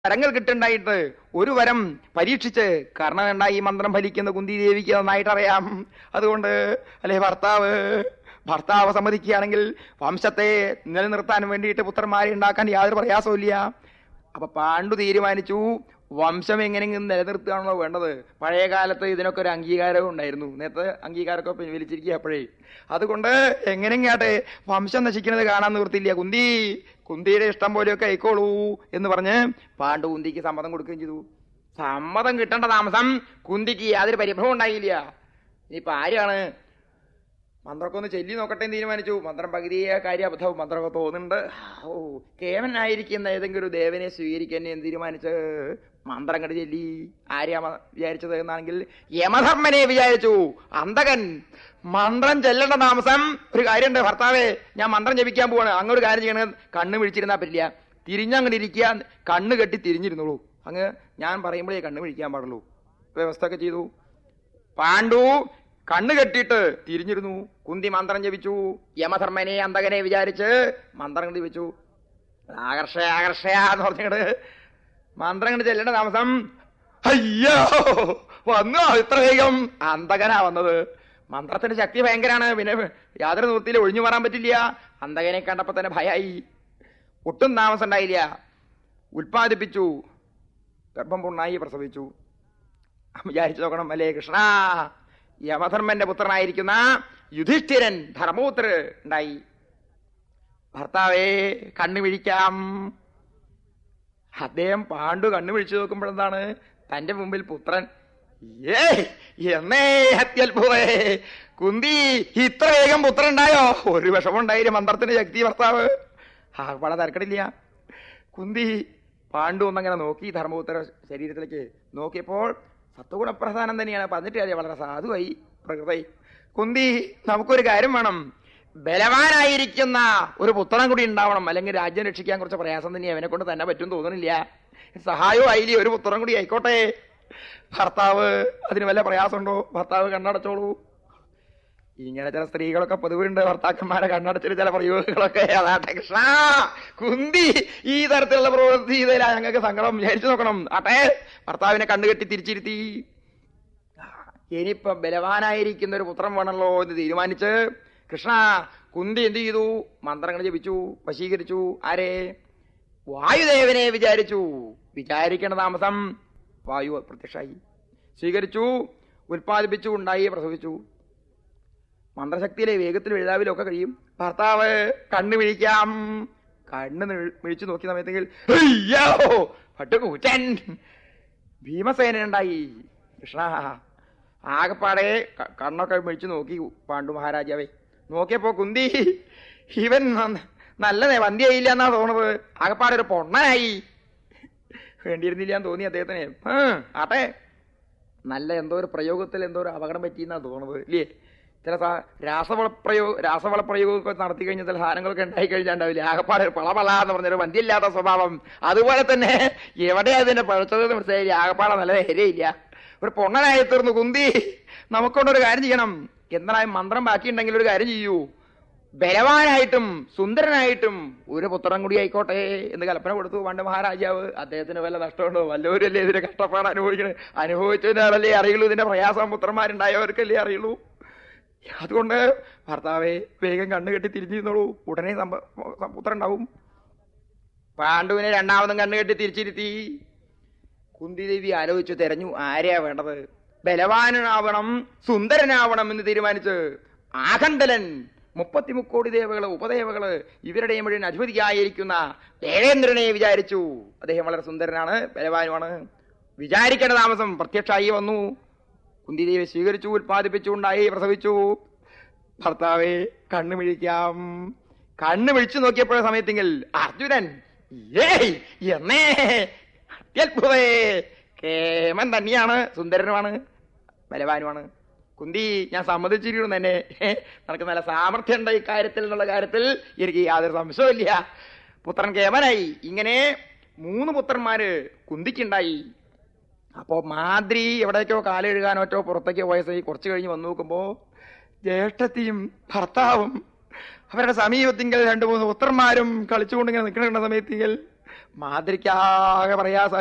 വരങ്ങൾ കിട്ടുണ്ടായിട്ട് ഒരു വരം പരീക്ഷിച്ച് കർണനുണ്ട ഈ മന്ത്രം ഫലിക്കുന്ന കുന്തി ദേവിക്ക് നന്നായിട്ട് അറിയാം അതുകൊണ്ട് അല്ലെ ഭർത്താവ് ഭർത്താവ് സമ്മതിക്കുകയാണെങ്കിൽ വംശത്തെ നിലനിർത്താൻ വേണ്ടിയിട്ട് പുത്രന്മാരെ ഉണ്ടാക്കാൻ യാതൊരു പ്രയാസവും അപ്പൊ പാണ്ഡു തീരുമാനിച്ചു വംശം എങ്ങനെയെങ്കിലും നിലനിർത്തുകയാണല്ലോ വേണ്ടത് പഴയ കാലത്ത് ഇതിനൊക്കെ ഒരു അംഗീകാരവും ഉണ്ടായിരുന്നു നേരത്തെ അംഗീകാരമൊക്കെ പിൻവലിച്ചിരിക്കുക അപ്പോഴേ അതുകൊണ്ട് എങ്ങനെയാട്ടെ വംശം നശിക്കുന്നത് കാണാൻ നിവൃത്തിയില്ല കുന്തി കുന്തിയുടെ ഇഷ്ടം പോലെയൊക്കെ ആയിക്കോളൂ എന്ന് പറഞ്ഞ് പാണ്ഡു കുന്തിക്ക് സമ്മതം കൊടുക്കുകയും ചെയ്തു സമ്മതം കിട്ടേണ്ട താമസം കുന്തിക്ക് യാതൊരു പരിഭവം ഉണ്ടായില്ല ഇനിയിപ്പോ ആരാണ് മന്ത്രമൊക്കെ ഒന്ന് ചെല്ലി നോക്കട്ടെ എന്ന് തീരുമാനിച്ചു മന്ത്രം പകുതിയെ കാര്യം അബദ്ധവും മന്ത്രമൊക്കെ തോന്നുന്നുണ്ട് ഓ കേവനായിരിക്കുന്ന ഏതെങ്കിലും ഒരു ദേവനെ സ്വീകരിക്കാൻ എന്ന് തീരുമാനിച്ച് മന്ത്രം കണ്ട് ചെല്ലി ആരെയാ മ- വിചാരിച്ചത് എന്നാണെങ്കിൽ യമധർമ്മനെ വിചാരിച്ചു അന്തകൻ മന്ത്രം ചെല്ലേണ്ട താമസം ഒരു കാര്യമുണ്ട് ഭർത്താവേ ഞാൻ മന്ത്രം ജപിക്കാൻ പോവാണ് അങ്ങ് ഒരു കാര്യം ചെയ്യണത് കണ്ണ് വിഴിച്ചിരുന്നാ പറ്റില്ല തിരിഞ്ഞങ്ങോട്ട് ഇരിക്കുക കണ്ണ് കെട്ടി തിരിഞ്ഞിരുന്നുള്ളൂ അങ്ങ് ഞാൻ പറയുമ്പോഴേ കണ്ണ് വിഴിക്കാൻ പാടുള്ളൂ വ്യവസ്ഥ ഒക്കെ ചെയ്തു പാണ്ഡു കണ്ണു കെട്ടിയിട്ട് തിരിഞ്ഞിരുന്നു കുന്തി മന്ത്രം ജപിച്ചു യമധർമ്മനെ അന്തകനെ വിചാരിച്ച് മന്ത്രം ജപിച്ചു ആകർഷ ആകർഷയ എന്ന് പറഞ്ഞിട്ട് മന്ത്രം കണ്ട് ചെല്ലേണ്ട താമസം അയ്യോ വന്നു ഇത്ര വേഗം അന്തകനാ വന്നത് മന്ത്രത്തിന്റെ ശക്തി ഭയങ്കരാണ് പിന്നെ യാതൊരു നിവൃത്തിയിൽ ഒഴിഞ്ഞു മാറാൻ പറ്റില്ല അന്തകനെ കണ്ടപ്പോ തന്നെ ഭയായി ഒട്ടും താമസം ഉണ്ടായില്ല ഉൽപ്പാദിപ്പിച്ചു ഗർഭം പുണ്ണായി പ്രസവിച്ചു വിചാരിച്ചു നോക്കണം അല്ലേ കൃഷ്ണ യമധർമ്മന്റെ പുത്രനായിരിക്കുന്ന യുധിഷ്ഠിരൻ ധർമ്മപുത്ര ഉണ്ടായി ഭർത്താവേ കണ്ണു വിഴിക്കാം അദ്ദേഹം പാണ്ഡു കണ്ണു വിഴിച്ചു നോക്കുമ്പോഴെന്താണ് തന്റെ മുമ്പിൽ പുത്രൻ ഏ എന്നേ അത്യത്ഭുതേ കുന്തി ഇത്ര വേഗം പുത്രൻ ഉണ്ടായോ ഒരു വിഷമം ഉണ്ടായില്ല മന്ത്രത്തിന്റെ ശക്തി ഭർത്താവ് ആ വളരെ തിരക്കടില്ല കുന്തി പാണ്ഡു ഒന്നങ്ങനെ നോക്കി ധർമ്മപുത്ര ശരീരത്തിലേക്ക് നോക്കിയപ്പോൾ സത്വഗുണപ്രധാനം തന്നെയാണ് പറഞ്ഞിട്ട് കാര്യം വളരെ സാധുവായി പ്രകൃതി കുന്തി നമുക്കൊരു കാര്യം വേണം ബലവാനായിരിക്കുന്ന ഒരു പുത്രൻ കൂടി ഉണ്ടാവണം അല്ലെങ്കിൽ രാജ്യം രക്ഷിക്കാൻ കുറച്ച് പ്രയാസം തന്നെ അവനെ കൊണ്ട് തന്നെ പറ്റും തോന്നുന്നില്ല സഹായവും ആയില്ലേ ഒരു പുത്രൻ കൂടി ആയിക്കോട്ടെ ഭർത്താവ് അതിന് വല്ല പ്രയാസമുണ്ടോ ഭർത്താവ് കണ്ണടച്ചോളൂ ഇങ്ങനെ ചില സ്ത്രീകളൊക്കെ പൊതുവുണ്ട് ഭർത്താക്കന്മാരെ കണ്ണടച്ചിട്ട് ചില പ്രയോഗങ്ങളൊക്കെ അതാട്ടെ കൃഷ്ണ കുന്തി ഈ തരത്തിലുള്ള പ്രവൃത്തി ചെയ്തതിലാ ഞങ്ങൾക്ക് സങ്കടം വിചാരിച്ചു നോക്കണം ആട്ടെ ഭർത്താവിനെ കണ്ണുകെട്ടി തിരിച്ചിരുത്തി ഇനിയിപ്പം ബലവാനായിരിക്കുന്ന ഒരു പുത്രൻ വേണമല്ലോ എന്ന് തീരുമാനിച്ച് കൃഷ്ണ കുന്തി എന്ത് ചെയ്തു മന്ത്രങ്ങൾ ജപിച്ചു വശീകരിച്ചു ആരെ വായുദേവനെ വിചാരിച്ചു വിചാരിക്കേണ്ട താമസം വായു പ്രത്യക്ഷമായി സ്വീകരിച്ചു ഉൽപ്പാദിപ്പിച്ചു ഉണ്ടായി പ്രസവിച്ചു മന്ത്രശക്തിയിലെ വേഗത്തിൽ എഴുതാവിലും ഒക്കെ കഴിയും ഭർത്താവ് കണ്ണ് വിഴിക്കാം കണ്ണ് നിഴ- മിഴിച്ചു നോക്കിയ സമയത്തെങ്കിൽ അയ്യോ പട്ടുകൂറ്റൻ ഭീമസേന ഉണ്ടായി കൃഷ്ണ ആകപ്പാടെ ക- കണ്ണൊക്കെ മിഴിച്ചു നോക്കി പാണ്ഡു മഹാരാജാവേ നോക്കിയപ്പോ കുന്തി ഇവൻ നന്ന- നല്ല വന്തിയായില്ല എന്നാ തോന്നുന്നത് ആകപ്പാടെ ഒരു പൊണ്ണനായി വേണ്ടിയിരുന്നില്ല എന്ന് തോന്നി അദ്ദേഹത്തിന് ആ, ആട്ടെ നല്ല എന്തോ ഒരു പ്രയോഗത്തിൽ എന്തോ ഒരു അപകടം പറ്റിയെന്നാ തോന്നുന്നത് ഇല്ലേ ചില സാ- രാസവള പ്രയോഗ രാസവള പ്രയോഗമൊക്കെ നടത്തി കഴിഞ്ഞ ചില സാധനങ്ങളൊക്കെ ഉണ്ടായി കഴിഞ്ഞാണ്ടാവില്ലേ ആകപ്പാടെ ഒരു പളപള എന്ന് പറഞ്ഞൊരു വന്ധ്യമില്ലാത്ത സ്വഭാവം അതുപോലെ തന്നെ എവിടെയാ ഇതിന്റെ പഴുത്തത് മനസ്സിലായില്ല ആകപ്പാടെ നല്ല ധൈര്യമില്ല ഒരു പൊണ്ണനായി തീർന്നു കുന്തി നമുക്കൊണ്ടൊരു കാര്യം ചെയ്യണം എന്തായാലും മന്ത്രം ബാക്കിയുണ്ടെങ്കിൽ ഒരു കാര്യം ചെയ്യൂ ബലവാനായിട്ടും സുന്ദരനായിട്ടും ഒരു പുത്രൻ കൂടി ആയിക്കോട്ടെ എന്ന് കൽപ്പന കൊടുത്തു പണ്ട് മഹാരാജാവ് അദ്ദേഹത്തിന് വല്ല നഷ്ടമുണ്ടോ വല്ലവരല്ലേ ഇതിന്റെ കഷ്ടപ്പാട് അനുഭവിക്കണേ അനുഭവിച്ചതിനാളല്ലേ അറിയുള്ളൂ ഇതിന്റെ പ്രയാസം പുത്രന്മാരുണ്ടായവർക്കല്ലേ അറിയുള്ളൂ അതുകൊണ്ട് ഭർത്താവെ വേഗം കണ്ണു കെട്ടി തിരിഞ്ഞിരുന്നോളൂ ഉടനെ സംഭ- പുത്രൻ ഉണ്ടാവും പാണ്ഡുവിനെ രണ്ടാമതും കണ്ണു കെട്ടി തിരിച്ചിരുത്തി കുന്തിദേവി ആലോചിച്ചു തെരഞ്ഞു ആരെയാ വേണ്ടത് ബലവാനാവണം സുന്ദരനാവണം എന്ന് തീരുമാനിച്ച് ആഖണ്ഡലൻ മുപ്പത്തിമുക്കോടി ദേവകള് ഉപദേവകള് ഇവരുടെ മുഴുവൻ അധിപതിയായിരിക്കുന്ന ദേവേന്ദ്രനെ വിചാരിച്ചു അദ്ദേഹം വളരെ സുന്ദരനാണ് ബലവാനുമാണ് വിചാരിക്കേണ്ട താമസം പ്രത്യക്ഷമായി വന്നു കുന്തിദേവി സ്വീകരിച്ചു ഉൽപ്പാദിപ്പിച്ചു ഉണ്ടായി പ്രസവിച്ചു ഭർത്താവെ കണ്ണു മിഴിക്കാം കണ്ണു മിഴിച്ചു നോക്കിയപ്പോഴ സമയത്തെങ്കിൽ അർജുനൻ ഏയ് എന്നേ അത്യത്ഭുതേ കേമൻ തന്നെയാണ് സുന്ദരനുമാണ് ബലവാനുമാണ് കുന്തി ഞാൻ സമ്മതിച്ചിരിക്കുന്നു തന്നെ നിനക്ക് നല്ല സാമർഥ്യം ഉണ്ട് ഇക്കാര്യത്തിൽ എന്നുള്ള കാര്യത്തിൽ എനിക്ക് യാതൊരു സംശയമില്ല പുത്രൻ കേമനായി ഇങ്ങനെ മൂന്ന് പുത്രന്മാര് കുന്തിക്കുണ്ടായി അപ്പോ മാദ്രി എവിടേക്കോ കാലെഴുകാനോറ്റോ പുറത്തേക്കോ പോയ സ്ഥിതി കുറച്ച് കഴിഞ്ഞ് വന്നു നോക്കുമ്പോ ജ്യേഷ്ഠത്തിയും ഭർത്താവും അവരുടെ സമീപത്തിങ്കൽ രണ്ടു മൂന്ന് പുത്രന്മാരും കളിച്ചുകൊണ്ട് ഇങ്ങനെ നിൽക്കുന്ന സമയത്തിങ്കൽ മാതൃക്കാകെ പ്രയാസ